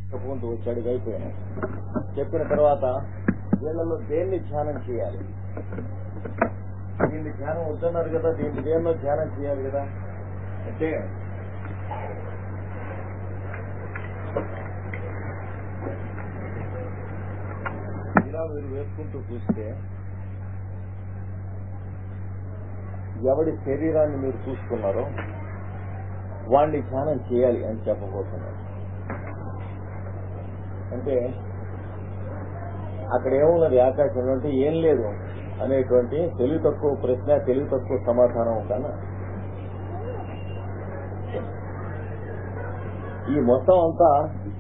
చెప్పుకుంటూ వచ్చాడు అయిపోయాను చెప్పిన తర్వాత వీళ్ళలో దేన్ని ధ్యానం చేయాలి దీన్ని ధ్యానం వద్దన్నారు కదా దీన్ని దేన్నో ధ్యానం చేయాలి కదా అంటే ఇలా మీరు వేసుకుంటూ చూస్తే ఎవడి శరీరాన్ని మీరు చూసుకున్నారో వాడిని ధ్యానం చేయాలి అని చెప్పబోతున్నారు అంటే అక్కడ ఏమున్నది ఆకాశంలో అంటే ఏం లేదు అనేటువంటి తెలివి తక్కువ ప్రశ్న తెలివి తక్కువ సమాధానం కన్నా ఈ మొత్తం అంతా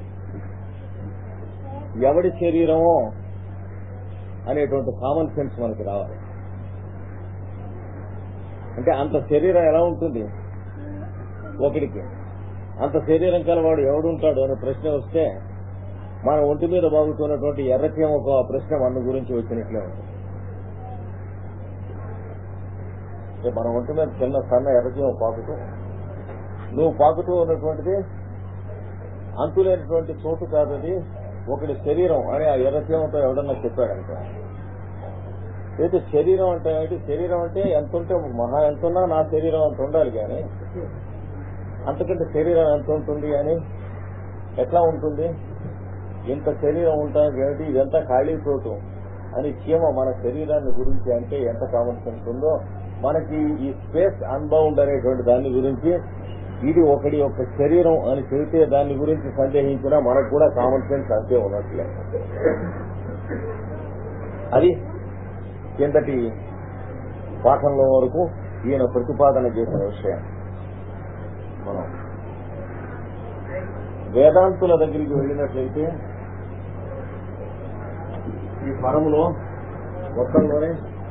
ఎవడి శరీరమో అనేటువంటి కామన్ సెన్స్ మనకి రావాలి అంటే అంత శరీరం ఎలా ఉంటుంది ఒకడికి అంత శరీరం కలవాడు ఎవడుంటాడు అనే ప్రశ్న వస్తే మన ఒంటి మీద బాగుతున్నటువంటి ఎర్రచీమ ఒక ప్రశ్న మన గురించి వచ్చినట్లే ఉంటుంది అంటే మన ఒంటి మీద చిన్న సన్న ఎర్రచీమ పాకుతూ నువ్వు పాకుతూ ఉన్నటువంటిది అంతులేనటువంటి చోటు కాదది ఒకటి శరీరం అని ఆ ఎర్రచీమతో ఎవడన్నా చెప్పాడంట అయితే శరీరం అంటే ఏంటి శరీరం అంటే ఎంత ఉంటే మహా ఎంత ఉన్నా నా శరీరం అంత ఉండాలి కానీ అంతకంటే శరీరం ఎంత ఉంటుంది అని ఎట్లా ఉంటుంది ఇంత శరీరం ఉంటుంది ఏమిటి ఇదంతా ఖాళీ చోటు అని చీమ మన శరీరాన్ని గురించి అంటే ఎంత కామన్ సెన్స్ ఉందో మనకి ఈ స్పేస్ అన్బౌండ్ అనేటువంటి దాని గురించి ఇది ఒకటి యొక్క శరీరం అని చెబితే దాని గురించి సందేహించినా మనకు కూడా కామన్ సెన్స్ అంతే ఉన్నట్లే అది కిందటి పాఠంలో వరకు ఈయన ప్రతిపాదన చేసిన విషయం మనం వేదాంతుల దగ్గరికి వెళ్ళినట్లయితే ఈ పరములో మొత్తంలోనే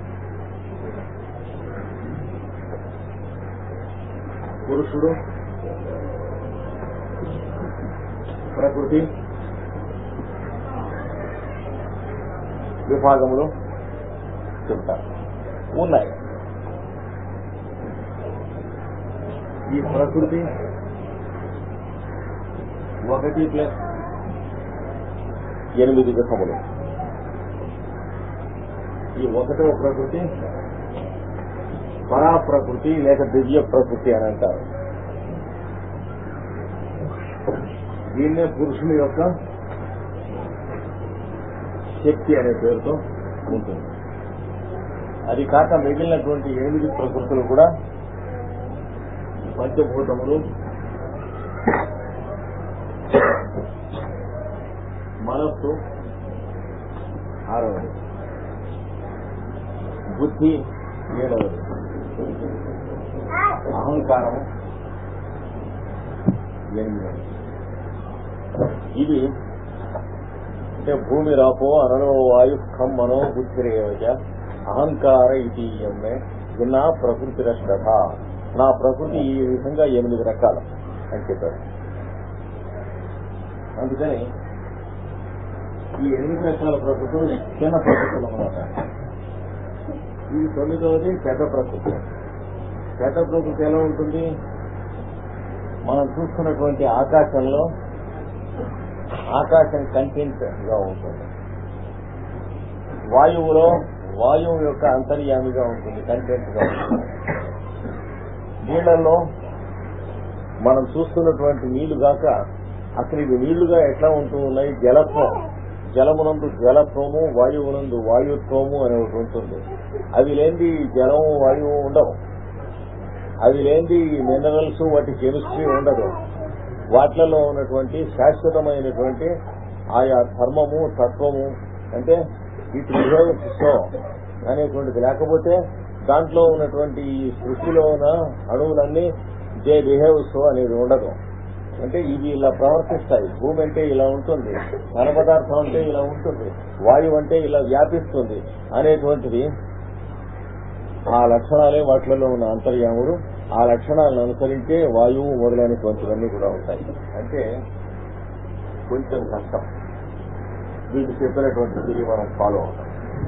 పురుషుడు ప్రకృతి విభాగములు చెప్తారు ఉన్నాయి ఈ ప్రకృతి ఒకటి ప్లస్ ఎనిమిది విధములు ఈ ఒకటో ప్రకృతి పరా ప్రకృతి లేక దివ్య ప్రకృతి అని అంటారు దీన్నే పురుషుని యొక్క శక్తి అనే పేరుతో ఉంటుంది అది కాక మిగిలినటువంటి ఎనిమిది ప్రకృతులు కూడా పంచభూతములు మనస్సు ఆరవది బుద్ధి ఏడవది అహంకారము ఎనిమిదవది ఇది అంటే భూమి రాపో అనలో వాయు ఖం మనో బుద్ధిరేవచ అహంకార ఇది ఎమ్మె విన్నా ప్రకృతి రష్ట నా ప్రకృతి ఈ విధంగా ఎనిమిది రకాలు అని చెప్పారు అందుకని ఈ ఎనిమిది రకాల ప్రకృతులు చిన్న ప్రకృతులు అన్నమాట ఈ తొమ్మిదవది పెద్ద ప్రకృతి పెద్ద ప్రకృతి ఎలా ఉంటుంది మనం చూస్తున్నటువంటి ఆకాశంలో ఆకాశం కంటెంట్ గా ఉంటుంది వాయువులో వాయువు యొక్క అంతర్యామిగా ఉంటుంది కంటెంట్ గా ఉంటుంది నీళ్లలో మనం చూస్తున్నటువంటి నీళ్లు గాక అసలు ఇవి నీళ్లుగా ఎట్లా ఉంటూ ఉన్నాయి జలత్వం జలమునందు జలత్వము వాయువునందు వాయుత్వము అని ఒకటి ఉంటుంది అవి లేనిది జలము వాయువు ఉండవు అవి లేనిది మినరల్స్ వాటి కెమిస్ట్రీ ఉండదు వాటిలలో ఉన్నటువంటి శాశ్వతమైనటువంటి ఆయా ధర్మము తత్వము అంటే ఇట్ బిహేవ్స్ సో అనేటువంటిది లేకపోతే దాంట్లో ఉన్నటువంటి ఈ సృష్టిలో ఉన్న అణువులన్నీ దే బిహేవ్ సో అనేది ఉండదు అంటే ఇవి ఇలా ప్రవర్తిస్తాయి భూమి అంటే ఇలా ఉంటుంది ఘన పదార్థం అంటే ఇలా ఉంటుంది వాయువు అంటే ఇలా వ్యాపిస్తుంది అనేటువంటిది ఆ లక్షణాలే వాటిలో ఉన్న అంతర్యాముడు ఆ లక్షణాలను అనుసరించే వాయువు మొదలైనటువంటివన్నీ కూడా ఉంటాయి అంటే కొంచెం కష్టం వీళ్ళు చెప్పినటువంటి తిరిగి మనం ఫాలో అవుతాం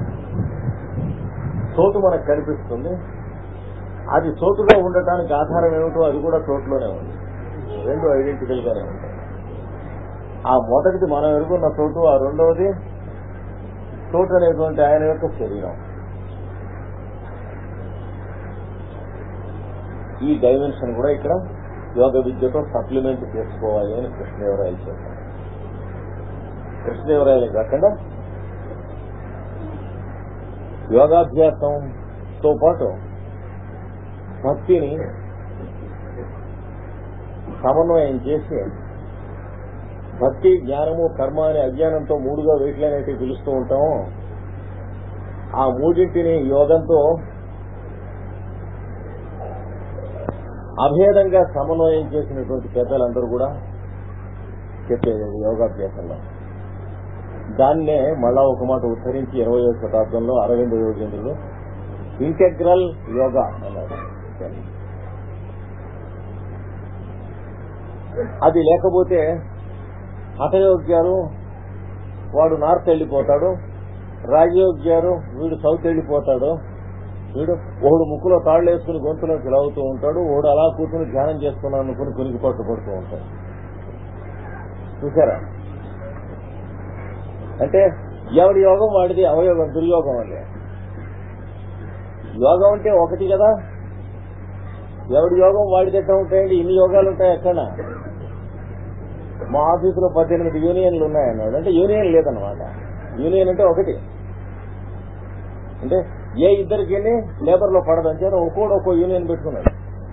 చోటు మనకు కనిపిస్తుంది అది చోటుగా ఉండటానికి ఆధారం ఏమిటో అది కూడా చోటులోనే ఉంది రెండు ఐడెంటికల్ గానే ఉంటాయి ఆ మొదటిది మనం ఎరుగున్న చోటు ఆ రెండవది చోటు అనేటువంటి ఆయన యొక్క శరీరం ఈ డైమెన్షన్ కూడా ఇక్కడ యోగ విద్యతో సప్లిమెంట్ చేసుకోవాలి అని కృష్ణదేవరాయలు చెప్పారు కృష్ణదేవరాయలు కాకుండా యోగాభ్యాసంతో పాటు భక్తిని సమన్వయం చేసి భక్తి జ్ఞానము కర్మ అనే అజ్ఞానంతో మూడుగా వేట్లనైతే పిలుస్తూ ఉంటామో ఆ మూడింటిని యోగంతో అభేదంగా సమన్వయం చేసినటువంటి పెద్దలందరూ కూడా చెప్పేది యోగాభ్యాసంలో దాన్నే మళ్ళా ఒక మాట ఉద్ధరించి ఇరవయో శతాబ్దంలో అరవింద యోగేంద్రులు ఇంటెగ్రల్ యోగా అన్నారు అది లేకపోతే హఠయోగ్యాలు వాడు నార్త్ వెళ్ళిపోతాడు రాజయోగ్యాలు వీడు సౌత్ వెళ్ళిపోతాడు వీడు ఒకడు ముక్కులో తాళ్ళు వేసుకుని గొంతులో లాగుతూ ఉంటాడు ఒకడు అలా కూర్చుని ధ్యానం చేసుకున్నాను అనుకుని కునికి పట్టు పడుతూ ఉంటాడు చూసారా అంటే ఎవడి యోగం వాడిది అవయోగం దుర్యోగం అంటే యోగం అంటే ఒకటి కదా ఎవడి యోగం వాడిది ఎట్లా ఉంటాయండి ఇన్ని యోగాలు ఉంటాయి ఎక్కడ మా ఆఫీసులో పద్దెనిమిది యూనియన్లు ఉన్నాయన్నాడు అంటే యూనియన్ లేదన్నమాట యూనియన్ అంటే ఒకటి అంటే ఏ ఇద్దరికి లేబర్ లో పడదని చేత ఒక్కోడు ఒక్కో యూనియన్ పెట్టుకున్నాడు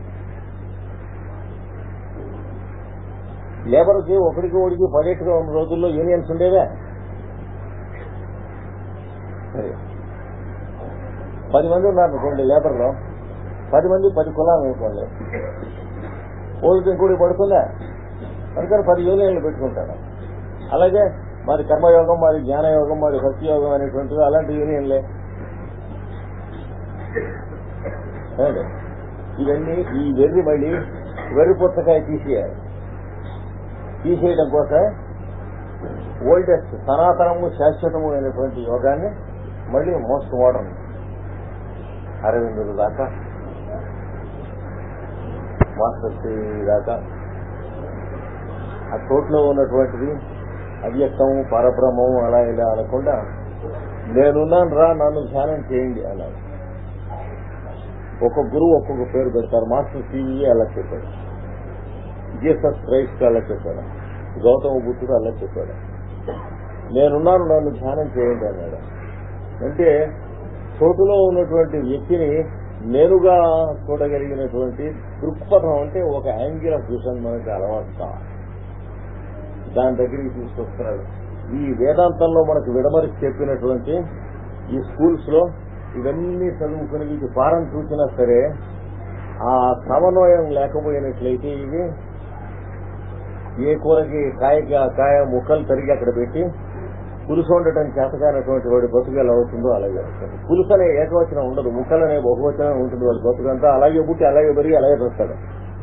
లేబర్ కి ఒకడికి ఒకడికి పడేట్టుగా ఉన్న రోజుల్లో యూనియన్స్ ఉండేవే సరే. పది మంది ఉన్నారు అనుకోండి లేబర్ లో పది మంది పది కులాలు అనుకోండి ఓళ్ళకి ఇంకోటి పడుతుందా అందుకని పది యూనియన్లు పెట్టుకుంటారు అలాగే మాది కర్మయోగం మాది జ్ఞానయోగం మాది భక్తి యోగం అనేటువంటివి అలాంటి యూనియన్లే ఏమండి? ఇవన్నీ ఈ వెర్రి మళ్ళీ వెర్రి పుస్తకాయ తీసేయాలి తీసేయడం కోసం ఓల్డెస్ట్ సనాతనము శాశ్వతము అయినటువంటి యోగాన్ని మళ్ళీ మోస్ట్ మోడర్న్ అరవిందులు దాకా మాస్టర్ శ్రీ దాకా ఆ చోట్లో ఉన్నటువంటిది అవ్యక్తము పరబ్రహ్మము అలా ఇలా అనకుండా నేనున్నాను రా నన్ను ధ్యానం చేయండి అలా ఒక్కొక్క గురువు ఒక్కొక్క పేరు పెడతారు మాస్టర్ సివి అలా చెప్పాడు జీసస్ క్రైస్ట్ అలా చెప్పాడు గౌతమ బుద్ధుడు అలా చెప్పాడు నేనున్నాను నన్ను ధ్యానం చేయండి అన్నాడు అంటే చోటులో ఉన్నటువంటి వ్యక్తిని నేనుగా చూడగలిగినటువంటి దృక్పథం అంటే ఒక యాంగిల్ ఆఫ్ విషన్ మనకి అలవాటు కావాలి దాని దగ్గరికి తీసుకొస్తున్నాడు ఈ వేదాంతంలో మనకు విడమరిచి చెప్పినటువంటి ఈ స్కూల్స్ లో ఇవన్నీ చదువుకుని వీటి పారం చూసినా సరే ఆ సమన్వయం లేకపోయినట్లయితే ఇవి ఏ కూరకి కాయకి ఆ కాయ ముక్కలు తరిగి అక్కడ పెట్టి పులుసు ఉండటం చేతకానటువంటి వాడి బతుకు ఎలా అవుతుందో అలాగే వస్తుంది పులుసు అనే ఏకవచనం ఉండదు ముక్కలు అనే బహువచనం ఉంటుంది వాడి బతుకు అంతా అలాగే పుట్టి అలాగే పెరిగి అలాగే వస్తాడు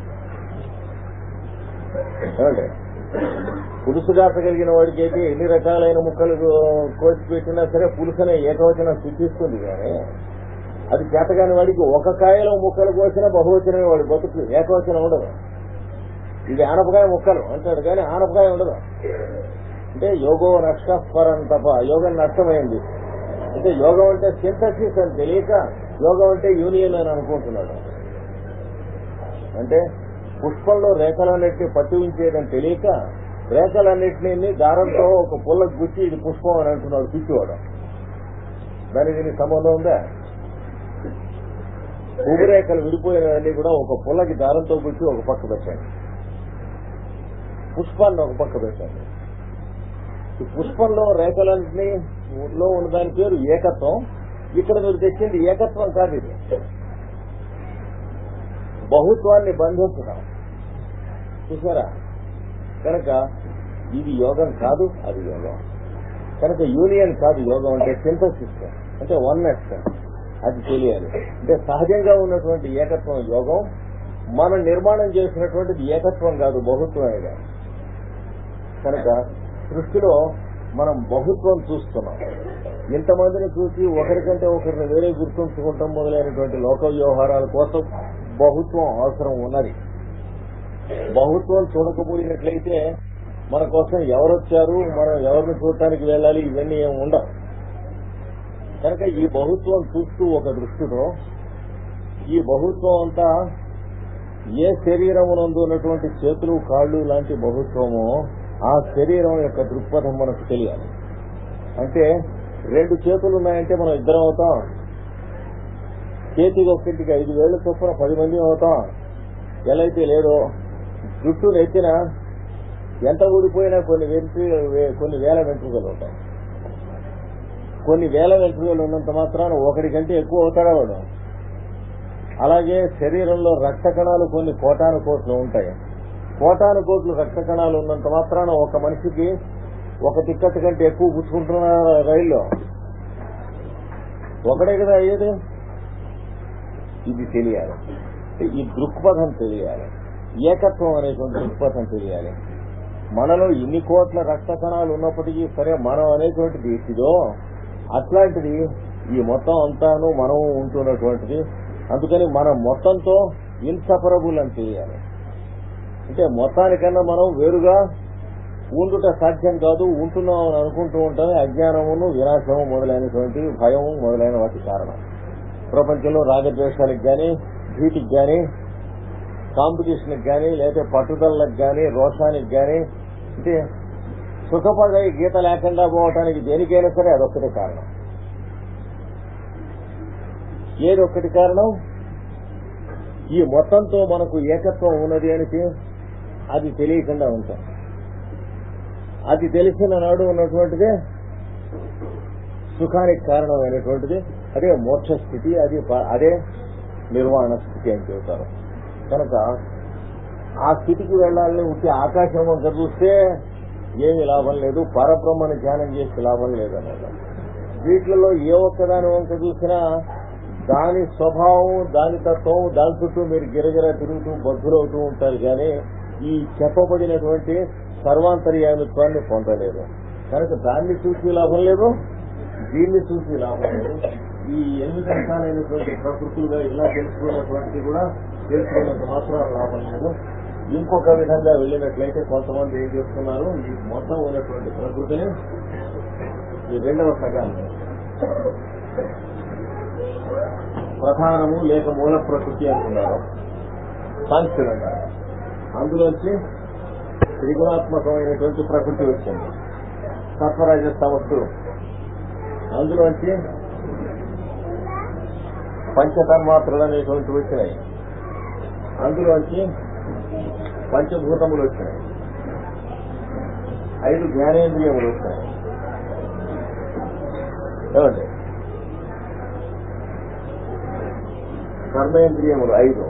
ఏమంటే పులుసు దాచగలిగిన వాడికి అయితే ఎన్ని రకాలైన ముక్కలు కోసి పెట్టినా సరే పులుసు అనే ఏకవచనం సూచిస్తుంది కానీ అది చేతగాని వాడికి ఒక కాయలో ముక్కలు కోసినా బహువచనమే వాడి బతుకు ఏకవచనం ఉండదు ఇది ఆనపకాయ ముక్కలు అంటాడు కానీ ఆనపకాయ ఉండదు అంటే యోగో నష్టపరం తప్ప యోగం నష్టమైంది అంటే యోగం అంటే సింథసిస్ అని తెలియక యోగం అంటే యూనియన్ అని అనుకుంటున్నాడు అంటే పుష్పంలో రేఖలన్నింటినీ పట్టి ఉంచేదని తెలియక రేఖలన్నింటినీ దారంతో ఒక పుల్లకు గుచ్చి ఇది పుష్పం అని అంటున్నాడు పిచ్చివాడు దానికి దీనికి సంబంధం ఉందా రేఖలు విడిపోయినవన్నీ కూడా ఒక పుల్లకి దారంతో గుచ్చి ఒక పక్క పెట్టండి పుష్పాన్ని ఒక పక్క పెట్టండి ఈ పుష్పంలో రేఖలన్నింటినీ లో ఉన్న దాని పేరు ఏకత్వం ఇక్కడ మీరు తెచ్చింది ఏకత్వం కాదు ఇది బహుత్వాన్ని బంధించడం చూసారా కనుక ఇది యోగం కాదు అది యోగం కనుక యూనియన్ కాదు యోగం అంటే సింథసిస్ అంటే వన్నెస్ అది తెలియాలి అంటే సహజంగా ఉన్నటువంటి ఏకత్వం యోగం మనం నిర్మాణం చేసినటువంటిది ఏకత్వం కాదు బహుత్వమే కాదు కనుక సృష్టిలో మనం బహుత్వం చూస్తున్నాం ఇంతమందిని చూసి ఒకరికంటే ఒకరిని వేరే గుర్తుంచుకుంటాం మొదలైనటువంటి లోక వ్యవహారాల కోసం బహుత్వం అవసరం ఉన్నది బహుత్వం చూడకపోయినట్లయితే మన కోసం ఎవరు వచ్చారు మనం ఎవరిని చూడటానికి వెళ్ళాలి ఇవన్నీ ఏమి ఉండవు కనుక ఈ బహుత్వం చూస్తూ ఒక దృష్టితో ఈ బహుత్వం అంతా ఏ శరీరమునందు ఉన్నటువంటి చేతులు కాళ్ళు లాంటి బహుత్వమో ఆ శరీరం యొక్క దృక్పథం మనకు తెలియాలి అంటే రెండు చేతులు ఉన్నాయంటే మనం ఇద్దరం అవుతాం చేతికి ఒక్కటికి ఐదు వేలు చొప్పున పది మంది అవుతాం ఎలా అయితే లేదో జుట్టు నెత్తిన ఎంత ఊడిపోయినా కొన్ని వెంట్రు కొన్ని వేల వెంట్రుకలు ఉంటాయి కొన్ని వేల వెంట్రుకలు ఉన్నంత మాత్రాన ఒకటి కంటే ఎక్కువ అవుతాడా వాడు అలాగే శరీరంలో రక్త కణాలు కొన్ని కోటాను కోట్లు ఉంటాయి కోటాను కోట్లు రక్త కణాలు ఉన్నంత మాత్రాన ఒక మనిషికి ఒక టిక్కెట్ కంటే ఎక్కువ పుచ్చుకుంటున్న రైల్లో ఒకడే కదా అయ్యేది ఇది తెలియాలి ఈ దృక్పథం తెలియాలి ఏకత్వం అనేటువంటి దృక్పథం తెలియాలి మనలో ఇన్ని కోట్ల రక్త కణాలు ఉన్నప్పటికీ సరే మనం అనేటువంటిది ఇదో అట్లాంటిది ఈ మొత్తం అంతాను మనం ఉంటున్నటువంటిది అందుకని మనం మొత్తంతో ఇన్సపరబుల్ అని తెలియాలి అంటే మొత్తానికన్నా మనం వేరుగా ఉండుట సాధ్యం కాదు ఉంటున్నాం అని అనుకుంటూ ఉంటామే అజ్ఞానమును వినాశము మొదలైనటువంటి భయము మొదలైన వాటి కారణం ప్రపంచంలో రాగద్వేషాలకు గాని భీతికి గాని కాంపిటీషన్కి గాని లేదా పట్టుదలకు గాని రోషానికి గాని అంటే సుఖపడే గీత లేకుండా పోవటానికి దేనికైనా సరే అదొక్కటే కారణం ఏదొక్కటి కారణం ఈ మొత్తంతో మనకు ఏకత్వం ఉన్నది అని అది తెలియకుండా ఉంటాం అది తెలిసిన నాడు ఉన్నటువంటిదే సుఖానికి కారణమైనటువంటిది అదే మోక్ష స్థితి అది ప- అదే నిర్వాణ స్థితి అని చెబుతారు కనుక ఆ స్థితికి వెళ్ళాలని ఉంటే ఆకాశం వంక చూస్తే ఏమీ లాభం లేదు పరబ్రహ్మని ధ్యానం చేస్తే లాభం లేదు అన్నది వీటిలలో ఏ ఒక్కదాని వంక చూసినా దాని స్వభావం దాని తత్వం దాని చుట్టూ మీరు గిరగిర తిరుగుతూ బద్ధులవుతూ ఉంటారు కానీ ఈ చెప్పబడినటువంటి సర్వాంతర్యామిత్వాన్ని పొందలేదు కనుక దాన్ని చూసి లాభం లేదు దీన్ని చూసి లాభం లేదు ఈ ఎనిమిది రకాలైనటువంటి ప్రకృతులుగా ఇలా తెలుసుకున్నటువంటిది కూడా తెలుసుకున్నంత మాత్రం లాభం లేదు ఇంకొక విధంగా వెళ్ళినట్లయితే కొంతమంది ఏం చేస్తున్నారు ఈ మొత్తం ఉన్నటువంటి ప్రకృతిని ఈ రెండవ సగాన్ని ప్రధానము లేక మూల ప్రకృతి అంటున్నారు సాంఖ్యులు అంటారు అందులోంచి త్రిగుణాత్మకమైనటువంటి ప్రకృతి వచ్చింది సత్వరాజ సమస్సులు అందులోంచి పంచతన్మాత్రలు అనేటువంటి వచ్చినాయి అందులోంచి పంచభూతములు వచ్చినాయి ఐదు జ్ఞానేంద్రియములు వచ్చినాయి ఏమండి కర్మేంద్రియములు ఐదు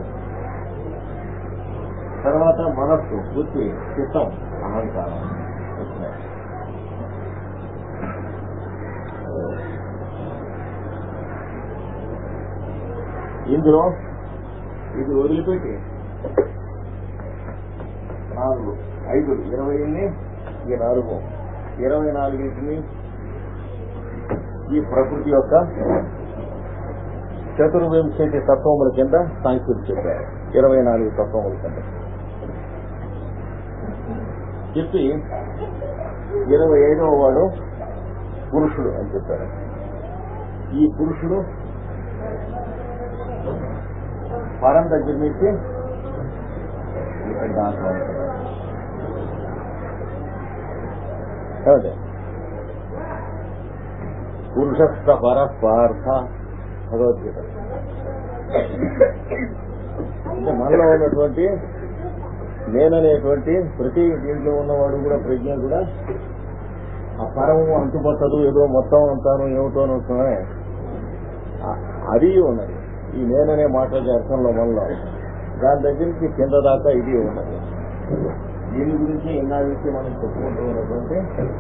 తర్వాత మనస్సు బుద్ధి చిత్తం అహంకారం వచ్చినాయి ఇందులో ఇది వదిలిపెట్టి నాలుగు ఐదు ఇరవై ఎన్ని ఈ నాలుగు ఇరవై నాలుగింటిని ఈ ప్రకృతి యొక్క చతుర్వింశతి తత్వముల కింద సాంఖ్యులు చెప్పారు ఇరవై నాలుగు తత్వముల కింద చెప్పి ఇరవై ఐదవ వాడు పురుషుడు అని చెప్పారు ఈ పురుషుడు పరం దగ్గర నుంచి ఇక్కడ దాంట్లో ఉంటాడు. ఏమండి? పురుషస్థ పరస్పార్థ భగవద్గీత అంటే మనలో ఉన్నటువంటి నేననేటువంటి ప్రతి దీంట్లో ఉన్నవాడు కూడా ప్రజ్ఞ కూడా ఆ పరము అంతుపట్టదు ఏదో మొత్తం అంతాను ఏమిటో అనుకున్నానే అది ఉన్నది ఈ నేననే మాట్లాడే అర్థంలో మనలో దాని దగ్గర నుంచి కింద దాకా ఇది ఉన్నది దీని గురించి ఎన్నాళ్ళ నుంచి మనం చెప్పుకుంటూ ఉన్నటువంటి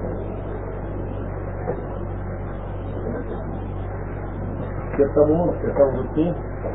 చిత్తము చిత్తవృత్తి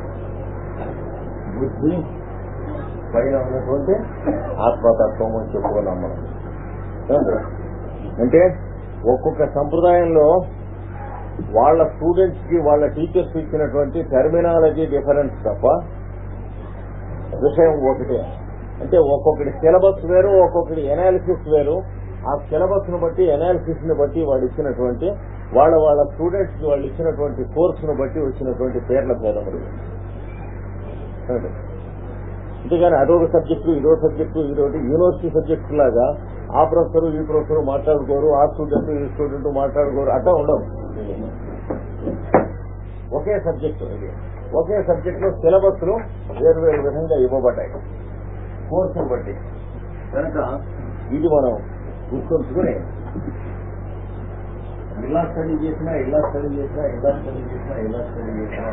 బుద్ధి పైన ఉన్నటువంటి ఆత్మతత్వం అని చెప్పుకున్నాం మనం ఏమండి? అంటే ఒక్కొక్క సంప్రదాయంలో వాళ్ళ స్టూడెంట్స్ కి వాళ్ళ టీచర్స్ ఇచ్చినటువంటి టెర్మినాలజీ డిఫరెన్స్ తప్ప విషయం ఒకటే అంటే ఒక్కొక్కటి సిలబస్ వేరు ఒక్కొక్కటి ఎనాలిసిస్ వేరు ఆ సిలబస్ ను బట్టి ఎనాలిసిస్ ని బట్టి వాళ్ళు ఇచ్చినటువంటి వాళ్ళ వాళ్ళ స్టూడెంట్స్ కి వాళ్ళు ఇచ్చినటువంటి కోర్స్ ను బట్టి వచ్చినటువంటి పేర్ల భేదములు అదే. అంతేగాని అదొక సబ్జెక్టు ఇదో సబ్జెక్టు ఇదొకటి యూనివర్సిటీ సబ్జెక్టు లాగా ఆ ప్రొఫెసర్ ఈ ప్రొఫెసర్ మాట్లాడుకోరు ఆ స్టూడెంట్ ఈ స్టూడెంట్ మాట్లాడుకోరు అట్లా ఉండవు ఒకే సబ్జెక్టు ఇది ఒకే సబ్జెక్ట్ లో సిలబస్ లు వేరు వేరు విధంగా ఇవ్వబడ్డాయి కోర్సును బట్టి కనుక ఇది మనం గుర్తుంచుకుని ఇలా స్టడీ చేసినా ఇలా స్టడీ చేసినా ఇలా స్టడీ చేసినా ఇలా స్టడీ చేసినా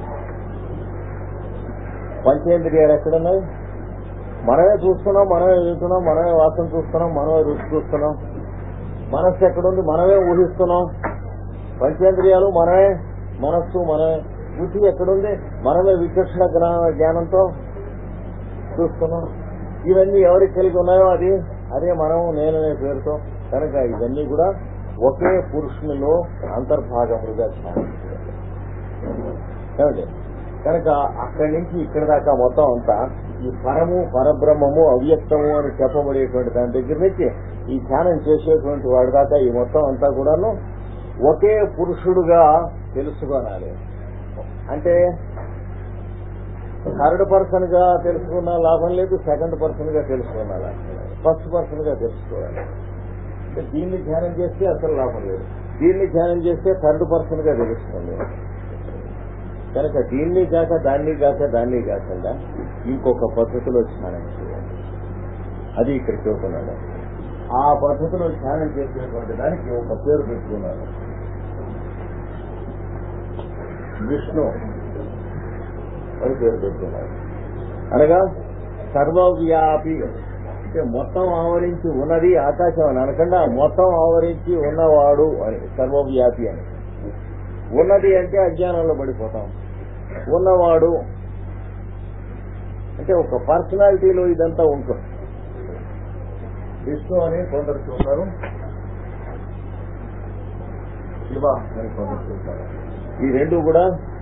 పంచేంద్రియాలు ఎక్కడున్నాయి మనమే చూస్తున్నాం మనమే వింటున్నాం మనమే వాసన చూస్తున్నాం మనమే రుచి చూస్తున్నాం మనస్సు ఎక్కడుంది మనమే ఊహిస్తున్నాం పంచేంద్రియాలు మనమే మనస్సు మనమే బుద్ధి ఎక్కడుంది మనమే విచక్షణ జ్ఞా- జ్ఞానంతో చూస్తున్నాం ఇవన్నీ ఎవరికి కలిగి ఉన్నాయో అది అదే మనం నేననే పేరుతో కనుక ఇవన్నీ కూడా ఒకే పురుషునిలో అంతర్భాగములుగా ధ్యానించాలి ఏమండి? కనుక అక్కడి నుంచి ఇక్కడి దాకా మొత్తం అంతా ఈ పరము పరబ్రహ్మము అవ్యక్తము అని చెప్పబడేటువంటి దాని దగ్గర నుంచి ఈ ధ్యానం చేసేటువంటి వాడి దాకా ఈ మొత్తం అంతా కూడాను ఒకే పురుషుడుగా తెలుసుకోనాలి అంటే థర్డ్ పర్సన్ గా తెలుసుకున్న లాభం లేదు సెకండ్ పర్సన్ గా తెలుసుకున్నా లాభం లేదు ఫస్ట్ పర్సన్ గా తెలుసుకోవాలి అంటే దీన్ని ధ్యానం చేస్తే అసలు లాభం లేదు దీన్ని ధ్యానం చేస్తే థర్డ్ పర్సన్ గా తెలుస్తుంది కనుక దీన్ని కాక దాన్ని కాక దాన్ని కాకుండా ఇంకొక పద్ధతిలో ధ్యానం చేయాలి అది ఇక్కడ చూస్తున్నాడు ఆ పద్ధతిలో ధ్యానం చేసేటువంటి దానికి ఒక పేరు పెట్టుకున్నాను విష్ణు అని పేరు పెట్టుకున్నారు అనగా సర్వవ్యాపి అంటే మొత్తం ఆవరించి ఉన్నది ఆకాశం అని అనకుండా మొత్తం ఆవరించి ఉన్నవాడు అని సర్వవ్యాపి అని ఉన్నది అంటే అజ్ఞానంలో పడిపోతాం ఉన్నవాడు అంటే ఒక పర్సనాలిటీలో ఇదంతా ఉంటుంది విష్ణు అని కొందరు చూస్తారు శివ అని కొందరు చూస్తారు ఈ రెండు కూడా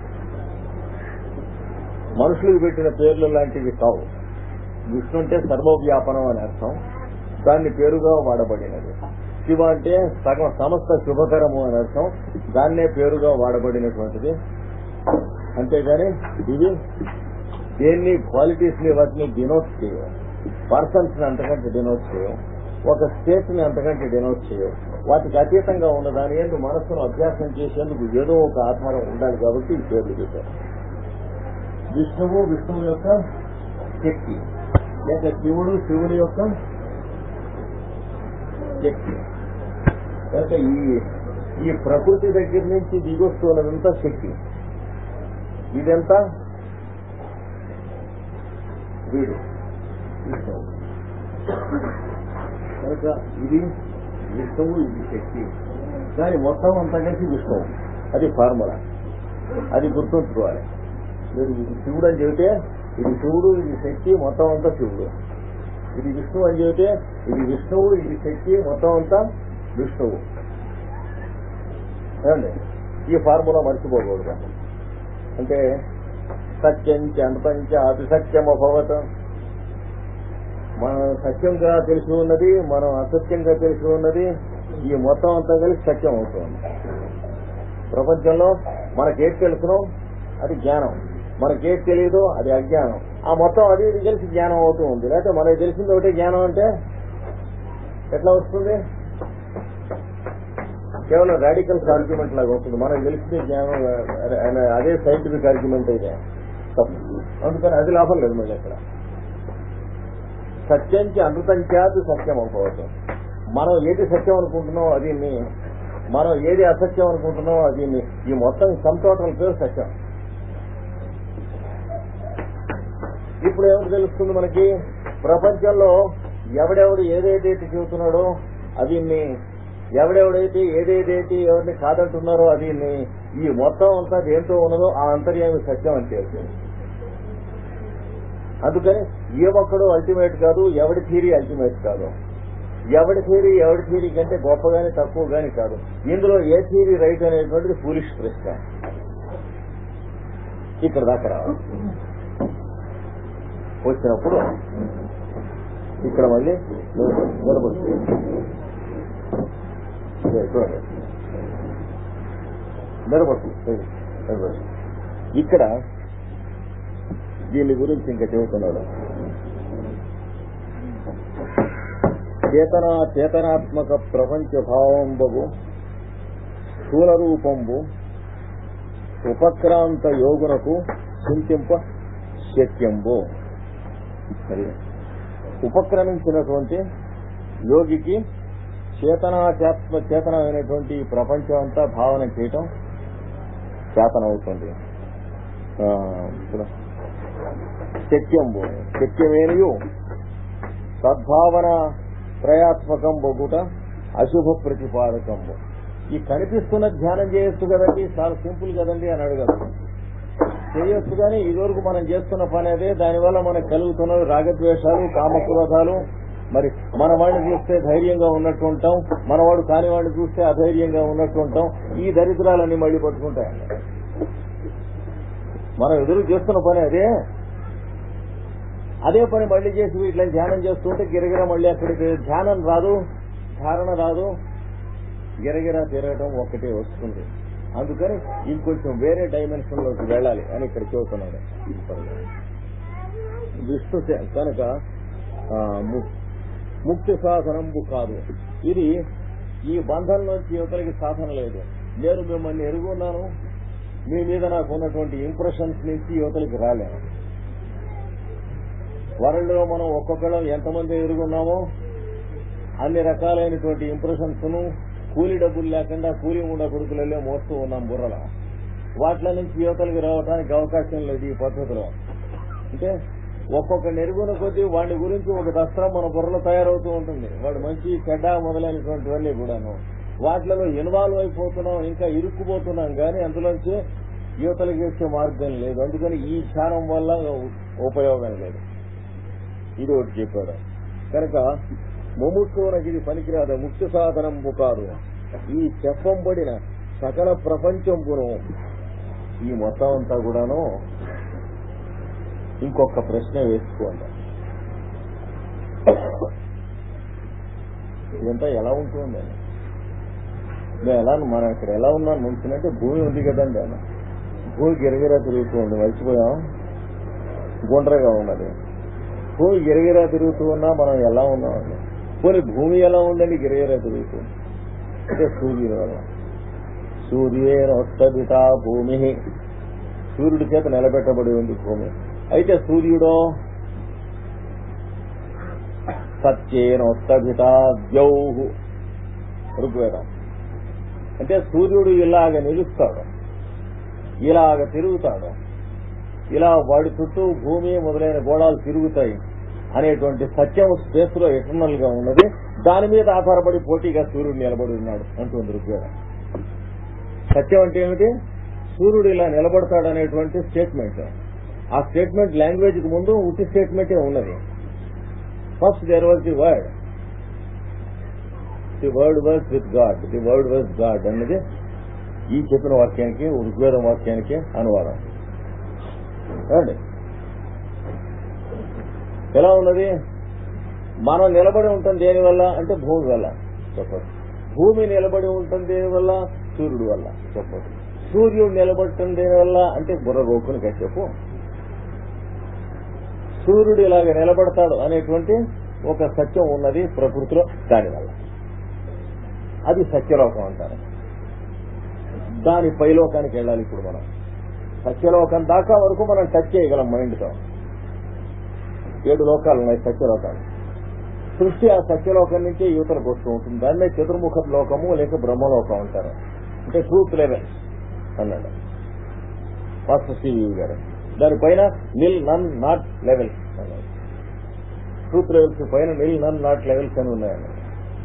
మనుషులకు పెట్టిన పేర్లు లాంటివి కావు విష్ణు అంటే సర్వవ్యాపనం అని అర్థం దాన్ని పేరుగా వాడబడినది శివ అంటే సగం సమస్త శుభకరము అని అర్థం దాన్నే పేరుగా వాడబడినటువంటిది అంతేగాని ఇది దేన్ని క్వాలిటీస్ ని వాటిని డినోట్ చేయవు పర్సన్స్ ని అంతకంటే డినోట్ చేయవు ఒక స్టేట్ ని అంతకంటే డినోట్ చేయవు వాటికి అతీతంగా ఉన్న దాని ఎందు మనస్సును అభ్యాసం చేసేందుకు ఏదో ఒక ఆత్మరం ఉండాలి కాబట్టి ఈ పేర్లు పెట్టారు విష్ణువు విష్ణువు యొక్క శక్తి లేక శివుడు శివుని యొక్క శక్తి కనుక ఈ ఈ ప్రకృతి దగ్గర నుంచి దిగొస్తున్నదంతా శక్తి ఇదంతా వీడు విష్ణువు కనుక ఇది విష్ణువు ఇది శక్తి దాని మొత్తం అంతా కలిసి విష్ణువు అది ఫార్ములా అది గుర్తుంచుకోవాలి మీరు ఇది శివుడు అని చెబితే ఇది శివుడు ఇది శక్తి మొత్తం అంతా శివుడు ఇది విష్ణువు అని చెబితే ఇది విష్ణువు ఇది శక్తి మొత్తం అంతా విష్ణువు ఏమండి ఈ ఫార్ములా మర్చిపోకూడదు అంటే సత్యం చ అంతంచ అతి సత్యం అభవత్ మనం సత్యంగా తెలిసి ఉన్నది మనం అసత్యంగా తెలిసి ఉన్నది ఈ మొత్తం అంతా కలిసి సత్యం అవుతుంది ప్రపంచంలో మనకేది తెలుసునో అది జ్ఞానం మనకేది తెలియదో అది అజ్ఞానం ఆ మొత్తం అది ఇది కలిసి జ్ఞానం అవుతూ ఉంది లేకపోతే మనకి తెలిసింది ఒకటే జ్ఞానం అంటే ఎట్లా వస్తుంది కేవలం రాడికల్స్ ఆర్గ్యుమెంట్ లాగా వస్తుంది మనకు తెలిసిందే జ్ఞానం అదే- అదే- అదే సైంటిఫిక్ ఆర్గ్యుమెంట్ అయితే తప్పు అందుకని అది లాభం లేదు మళ్ళీ ఇక్కడ సత్యంచి అనృతంచాది సత్యం అనుకోవచ్చు మనం ఏది సత్యం అనుకుంటున్నామో అది ని- మనం ఏది అసత్యం అనుకుంటున్నామో అది ని- ఈ మొత్తం సమ్ టోటల్ పేరు సత్యం ఇప్పుడు ఏమిటి తెలుస్తుంది మనకి ప్రపంచంలో ఎవడెవడు ఏదైతే చెబుతున్నాడో అది ని- ఎవడెవడైతే ఏదేదైతే ఎవరిని కాదంటున్నారో అది ని- ఈ మొత్తం అంతా దేంతో ఉన్నదో ఆ అంతర్యామి సత్యం అని తెలుస్తుంది అందుకని ఏ ఒక్కడు అల్టిమేట్ కాదు ఎవడి థీరీ అల్టిమేట్ కాదు ఎవడి థీరీ ఎవడి థీరీ కంటే గొప్ప గాని తక్కువ గాని కాదు ఇందులో ఏ థీరీ రైట్ అనేటువంటిది ఫూలిష్ ప్రశ్న ఇక్కడ దాకా రావాలి వచ్చినప్పుడు ఇక్కడ మళ్ళీ నిలబడు చూడండి నిలబడు నిలబడు ఇక్కడ దీని గురించి ఇంకా చెబుతున్నాడు చేతన చేతనాత్మక ప్రపంచ భావంబు స్థూల రూపంబు ఉపక్రాంత యోగునకు చింతింప శక్యంబు మరి ఉపక్రమించినటువంటి యోగికి చేతనాచాత్మ చేతనమైనటువంటి ఈ ప్రపంచం అంతా భావన చేయటం చేతనవుతుంది ఆ, ఇప్పుడు శక్యంబు శక్యమేనియు సద్భావన త్రయాత్మకం బొగుట అశుభ ప్రతిపాదకంబు ఈ కనిపిస్తున్న ధ్యానం చేయొచ్చు కదండి చాలా సింపుల్ కదండి అని అడగదు చేయొచ్చు కానీ ఇదివరకు మనం చేస్తున్న పని అదే దానివల్ల మనకు కలుగుతున్నవి రాగద్వేషాలు కామక్రోధాలు మరి మన వాడిని చూస్తే ధైర్యంగా ఉన్నట్టు ఉంటాం మనవాడు కాని వాడిని చూస్తే అధైర్యంగా ఉన్నట్టు ఉంటాం ఈ దరిద్రాలన్నీ మళ్ళీ పట్టుకుంటాయండి మనం ఎదురు చేస్తున్న పని అదే అదే పని మళ్ళీ చేసి వీటిని ధ్యానం చేస్తుంటే గిరగిర మళ్ళీ అక్కడికి ధ్యానం రాదు ధారణ రాదు గిరగిర తిరగటం ఒక్కటే వస్తుంది అందుకని ఇంకొంచెం వేరే డైమెన్షన్ లోకి వెళ్ళాలి అని ఇక్కడ చెబుతున్నాడు విష్ణు చే- కనుక ఆ, ము- ముక్తి సాధనంబు కాదు ఇది ఈ బంధం నుంచి యువతలకి సాధన లేదు నేను మిమ్మల్ని ఎరుగున్నాను మీ మీద నాకు ఉన్నటువంటి ఇంప్రెషన్స్ నుంచి యువతలకి రాలేను వరల్డ్ లో మనం ఒక్కొక్కళ్ళం ఎంతమంది ఎరుగున్నామో అన్ని రకాలైనటువంటి ఇంప్రెషన్స్ ను కూలి డబ్బులు లేకుండా కూలి ఉండ కొడుకులలో మోస్తూ ఉన్నాం బుర్రలో వాటిల నుంచి యువతలకి రావడానికి అవకాశం లేదు ఈ పద్ధతిలో అంటే ఒక్కొక్క నెరుగున కొద్దీ వాడి గురించి ఒక దస్త్రం మన బుర్రలో తయారవుతూ ఉంటుంది వాడు మంచి చెడ్డ మొదలైనటువంటివన్నీ కూడాను వాటిలలో ఇన్వాల్వ్ అయిపోతున్నాం ఇంకా ఇరుక్కుపోతున్నాం కానీ అందులోంచి యువతలకి వచ్చే మార్గం లేదు అందుకని ఈ ధ్యానం వల్ల ఉపయోగం లేదు ఇది ఒకటి చెప్పాడు కనుక ముముక్షువునకి ఇది పనికిరాదు ముఖ్య సాధనం కాదు ఈ చెప్పంబడిన సకల ప్రపంచంపును ఈ మొత్తం అంతా కూడాను ఇంకొక ప్రశ్న వేసుకోండి ఇదంతా ఎలా ఉంటుంది అని మేము ఎలా మనం ఇక్కడ ఎలా ఉన్నాం నుంచినట్టే భూమి ఉంది కదండి అని భూమి గిరగిరా తిరుగుతూ ఉంది మర్చిపోయాం గుండ్రగా ఉన్నది భూమి గిరగిరా తిరుగుతూ ఉన్నా మనం ఎలా ఉన్నామండి పోనీ భూమి ఎలా ఉందండి గిరగిరా తిరుగుతుంది అంటే సూర్యుడు వల్ల సూర్యేనొత్తదిట భూమి సూర్యుడి చేత నిలబెట్టబడి ఉంది భూమి అయితే సూర్యుడో సత్యేనొత్తదిట ద్యౌహు ఋగ్వేదం అంటే సూర్యుడు ఇలాగ నిలుస్తాడు ఇలాగ తిరుగుతాడు ఇలా వాడి చుట్టూ భూమి మొదలైన గోళాలు తిరుగుతాయి అనేటువంటి సత్యం స్పేస్ లో ఎటర్నల్ గా ఉన్నది దాని మీద ఆధారపడి పోటీగా సూర్యుడు నిలబడి ఉన్నాడు అంటుంది ఋగ్వేదం సత్యం అంటే ఏమిటి సూర్యుడు ఇలా నిలబడతాడు అనేటువంటి స్టేట్మెంట్ ఆ స్టేట్మెంట్ లాంగ్వేజ్ కి ముందు ఉట్టి స్టేట్మెంటే ఉన్నది first there was the word the word was with God the word was God అన్నది ఈ చెప్పిన వాక్యానికి ఋగ్వేదం వాక్యానికి అనువాదం ఏమండి ఎలా ఉన్నది మనం నిలబడి ఉంటాం దేని వల్ల అంటే భూమి వల్ల చెప్పదు భూమి నిలబడి ఉంటుంది దేని వల్ల సూర్యుడు వల్ల చెప్పదు సూర్యుడు నిలబడటం దేని వల్ల అంటే బుర్ర గోకుని చెప్పు సూర్యుడు ఇలాగ నిలబడతాడు అనేటువంటి ఒక సత్యం ఉన్నది ప్రకృతిలో దాని వల్ల అది సత్యలోకం అంటారు దాని పైలోకానికి వెళ్ళాలి ఇప్పుడు మనం సత్యలోకం దాకా వరకు మనం టచ్ చేయగలం మైండ్తో ఏడు లోకాలు ఉన్నాయి సత్యలోకాలు సృష్టి ఆ సత్యలోకం నుంచే యువతలకు వస్తూ ఉంటుంది దాన్నే చతుర్ముఖ లోకము లేక బ్రహ్మలోకం అంటారు అంటే ట్రూత్ లెవెల్ అన్నాడు మాస్టర్ సివి గారు దానిపైన నిల్ నన్ నాట్ లెవెల్స్ అన్నాడు ట్రూత్ లెవెల్స్ పైన నిల్ నన్ నాట్ లెవెల్స్ అని ఉన్నాయన్నాడు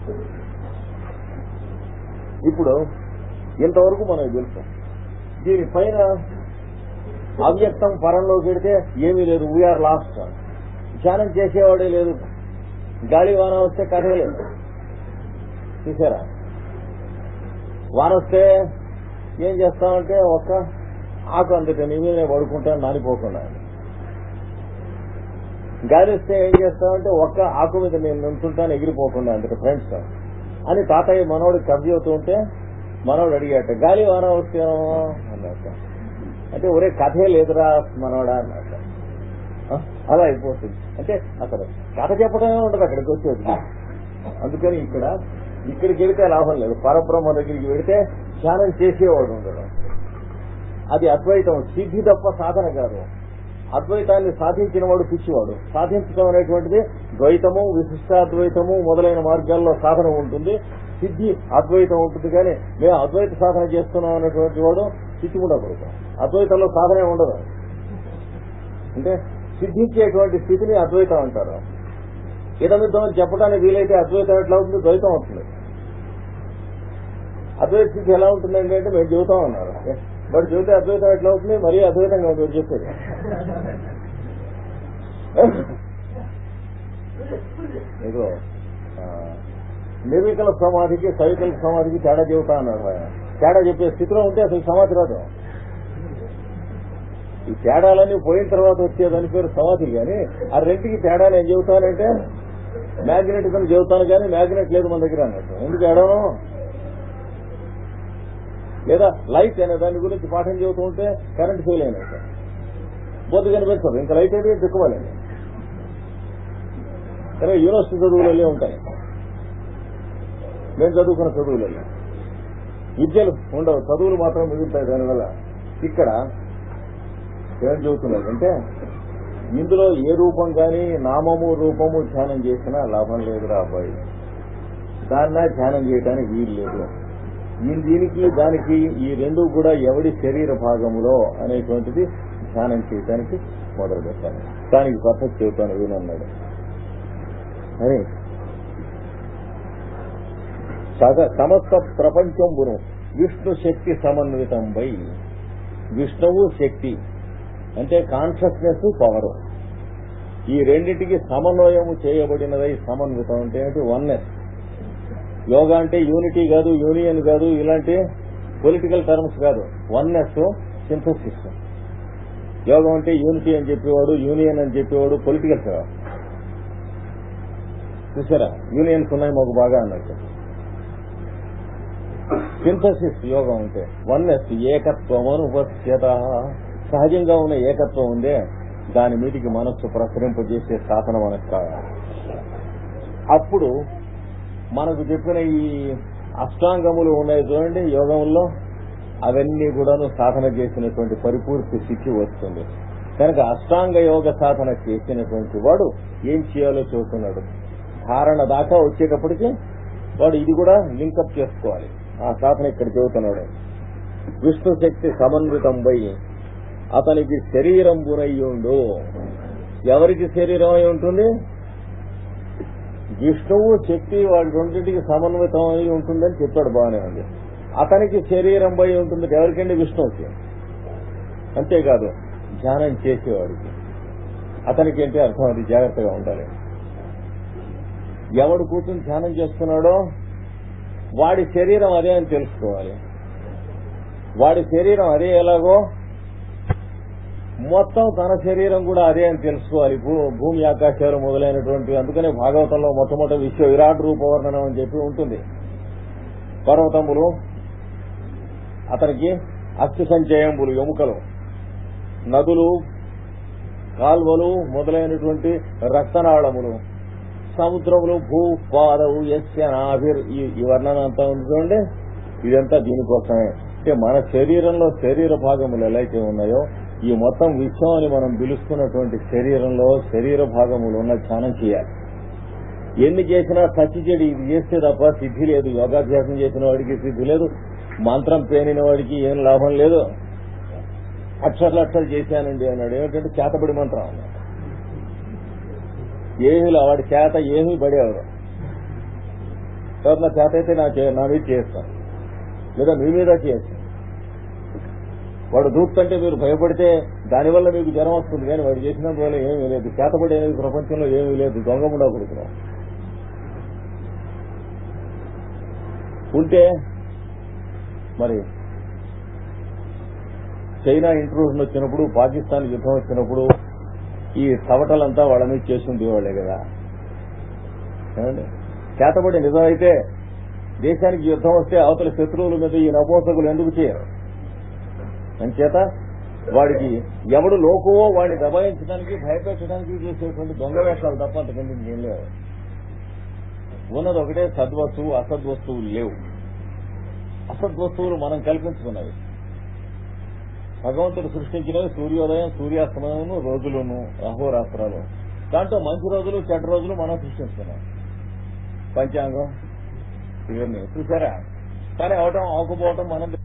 ఇప్పుడు ఇంతవరకు మనకు తెలుసు దీనిపైన అవ్యక్తం పరంలో పెడితే ఏమీ లేదు వీఆర్ లాస్ట్ ధ్యానం చేసేవాడే లేదు గాలి వాన వస్తే కథే లేదు చూసారా వాన వస్తే ఏం చేస్తామంటే ఒక్క ఆకు అందుకే నీ మీద పడుకుంటాను నానిపోకుండా గాలి వస్తే ఏం చేస్తామంటే ఒక్క ఆకు మీద నేను నుంచుంటాను ఎగిరిపోకుండా అందుకే ఫ్రెండ్స్ అని తాతయ్య మనోడు కబ్జీ అవుతూ ఉంటే మనోడు అడిగాట గాలి వాన వస్తేనో అన్నట్ట అంటే ఒరే కథే లేదురా మనోడా అన్నట్ట ఆ, అలా అయిపోతుంది అంటే అసలు కథ చెప్పడమే ఉండదు అక్కడికి వచ్చేది అందుకని ఇక్కడ ఇక్కడికి వెళితే లాభం లేదు పరబ్రహ్మ దగ్గరికి వెళితే ధ్యానం చేసేవాడు ఉండడం అది అద్వైతం సిద్ధి తప్ప సాధన కాదు అద్వైతాన్ని సాధించిన వాడు పిచ్చివాడు సాధించడం అనేటువంటిది ద్వైతము విశిష్టాద్వైతము మొదలైన మార్గాల్లో సాధన ఉంటుంది సిద్ధి అద్వైతం ఉంటుంది కానీ మేము అద్వైత సాధన చేస్తున్నాం అనేటువంటి వాడు పిచ్చి కూడా పడతాం అద్వైతంలో సాధనే ఉండదు అంటే సిద్ధించేటువంటి స్థితిని అద్వైతం అంటారు ఇదమిద్దం అని చెప్పడానికి వీలైతే అద్వైతం ఎట్లా అవుతుంది ద్వైతం అవుతుంది అద్వైత స్థితి ఎలా ఉంటుందండి అంటే మేము చెబుతాం అన్నారు బట్ చెబితే అద్వైతం ఎట్లా అవుతుంది మరీ అద్వైతంగా ఉంటుంది చెప్పేది ఇదిగో ఆ, నిర్వికల సమాధికి సవికల సమాధికి తేడా చెబుతా అన్నాడు ఆయన తేడా చెప్పే స్థితిలో ఉంటే అసలు సమాధి రాదు ఈ తేడాలన్నీ పోయిన తర్వాత వచ్చేదని పేరు సమాధి కానీ ఆ రెంటికి తేడా నేను చెబుతానంటే మ్యాగ్నెట్ కింద చెబుతాను కానీ మ్యాగ్నెట్ లేదు మన దగ్గర అన్నట్టు ఎందుకు ఎడవను లేదా లైట్ అనే దాని గురించి పాఠం చెబుతూ ఉంటే కరెంట్ ఫెయిల్ అయినట్టు బొద్దు కనిపిస్తుంది ఇంకా లైట్ అయితే దిక్కుమాలండి కానీ యూనివర్సిటీ చదువులలో ఉంటాయి మేము చదువుకున్న చదువులలో విద్యలు ఉండవు చదువులు మాత్రం మిగులుతాయి దానివల్ల ఇక్కడ ఏం చెబుతున్నదంటే ఇందులో ఏ రూపం కానీ నామము రూపము ధ్యానం చేసినా లాభం లేదురా అబ్బాయి దాన్న ధ్యానం చేయడానికి వీలు లేదు ఈ దీనికి దానికి ఈ రెండు కూడా ఎవడి శరీర భాగములో అనేటువంటిది ధ్యానం చేయడానికి మొదలు పెట్టాను దానికి పద్ధతి చెబుతాను వీనన్నాడు అని సగ సమస్త ప్రపంచంబును విష్ణు శక్తి సమన్వితంపై విష్ణువు శక్తి అంటే కాన్షియస్నెస్ పవర్ ఈ రెండింటికి సమన్వయము చేయబడినదై సమన్వితం అంటే ఏంటి వన్నెస్ యోగా అంటే యూనిటీ కాదు యూనియన్ కాదు ఇలాంటి పొలిటికల్ టర్మ్స్ కాదు వన్నెస్ సింథసిస్ యోగం అంటే యూనిటీ అని చెప్పేవాడు యూనియన్ అని చెప్పేవాడు పొలిటికల్ కదా చూసారా యూనియన్స్ ఉన్నాయి మాకు బాగా అన్నట్టు సింథసిస్ యోగం అంటే వన్నెస్ ఏకత్వం అనుపశ్యత సహజంగా ఉన్న ఏకత్వం ఉందే దాని మీదికి మనస్సు ప్రసరింపజేసే సాధన మనకు కావాలి అప్పుడు మనకు చెప్పిన ఈ అష్టాంగములు ఉన్నాయి చూడండి యోగంలో అవన్నీ కూడాను సాధన చేసినటువంటి పరిపూర్తి స్థితి వస్తుంది కనుక అష్టాంగ యోగ సాధన చేసినటువంటి వాడు ఏం చేయాలో చూస్తున్నాడు ధారణ దాకా వచ్చేటప్పటికి వాడు ఇది కూడా లింకప్ చేసుకోవాలి ఆ సాధన ఇక్కడ చెబుతున్నాడు విష్ణు శక్తి సమన్వితంపై అతనికి శరీరం గురయ్యుండు ఎవరికి శరీరం అయి ఉంటుంది విష్ణువు శక్తి వాడి రెండింటికి సమన్వితం అయి ఉంటుందని చెప్పాడు బాగానే ఉంది అతనికి శరీరం పై ఉంటుంది ఎవరికండి విష్ణువుకి అంతేకాదు ధ్యానం చేసేవాడికి అతనికి ఏంటి అర్థం అది జాగ్రత్తగా ఉండాలి ఎవడు కూర్చుని ధ్యానం చేస్తున్నాడో వాడి శరీరం అదే అని తెలుసుకోవాలి వాడి శరీరం అదే ఎలాగో మొత్తం తన శరీరం కూడా అదే అని తెలుసుకోవాలి భూ- భూమి ఆకాశాలు మొదలైనటువంటి అందుకనే భాగవతంలో మొట్టమొదటి విశ్వ విరాట్ రూపవర్ణనం అని చెప్పి ఉంటుంది పర్వతములు అతనికి అస్థి సంచయంబులు ఎముకలు నదులు కాల్వలు మొదలైనటువంటి రక్తనాళములు సముద్రములు భూ పాదవు యస్య నాభిర్ ఈ ఈ వర్ణన అంతా ఉంది చూడండి ఇదంతా దీనికోసమే అంటే మన శరీరంలో శరీర భాగములు ఎలా అయితే ఉన్నాయో ఈ మొత్తం విశ్వం అని మనం పిలుస్తున్నటువంటి శరీరంలో శరీర భాగములు ఉన్న ధ్యానం చేయాలి ఎన్ని చేసినా సచ్చి చెడి ఇది చేస్తే తప్ప సిద్ధి లేదు యోగాభ్యాసం చేసిన వాడికి సిద్ధి లేదు మంత్రం పేనిన వాడికి ఏం లాభం లేదు అక్షరాలు అక్షరాలు చేశానండి అన్నాడు ఏమిటంటే చేతబడి మంత్రం అన్నాడు ఏమీ లే- వాడి చేత ఏమీ పడేవాడు ఎవరు నా చేత అయితే నా చే- నా మీద చేస్తాను లేదా మీ మీద చేస్తాను వాడు దూకుతుంటే మీరు భయపడితే దానివల్ల మీకు జ్వరం వస్తుంది కానీ వాడు చేసినందువల్ల ఏమీ లేదు చేతబడేది ప్రపంచంలో ఏమీ లేదు దొంగముడా కొడుకున్నాం ఉంటే మరి చైనా ఇంట్రూషన్ వచ్చినప్పుడు పాకిస్తాన్ యుద్ధం వచ్చినప్పుడు ఈ చవటలంతా వాళ్ళ మీద చేసి ఉండేవాళ్లే కదా ఏమండి? చేతబడి నిజమైతే దేశానికి యుద్ధం వస్తే అవతల శత్రువుల మీద ఈ నపోసకులు ఎందుకు చేయరు అంచేత వాడికి ఎవడు లోకువో వాడిని దబాయించడానికి భయపెట్టడానికి చేసేటువంటి దొంగ వేషాలు తప్ప అంతకంటే ఇంకేం లేవు ఉన్నది ఒకటే సద్వస్తువు అసద్వస్తువులు లేవు అసద్వస్తువులు మనం కల్పించుకున్నవి భగవంతుడు సృష్టించినవి సూర్యోదయం సూర్యాస్తమయమును రోజులను అహోరాత్రాలు దాంట్లో మంచి రోజులు చెడ్డ రోజులు మనం సృష్టించుకున్నాం పంచాంగం ఇవన్నీ చూసారా కానీ అవటం ఆకుపోవటం మనం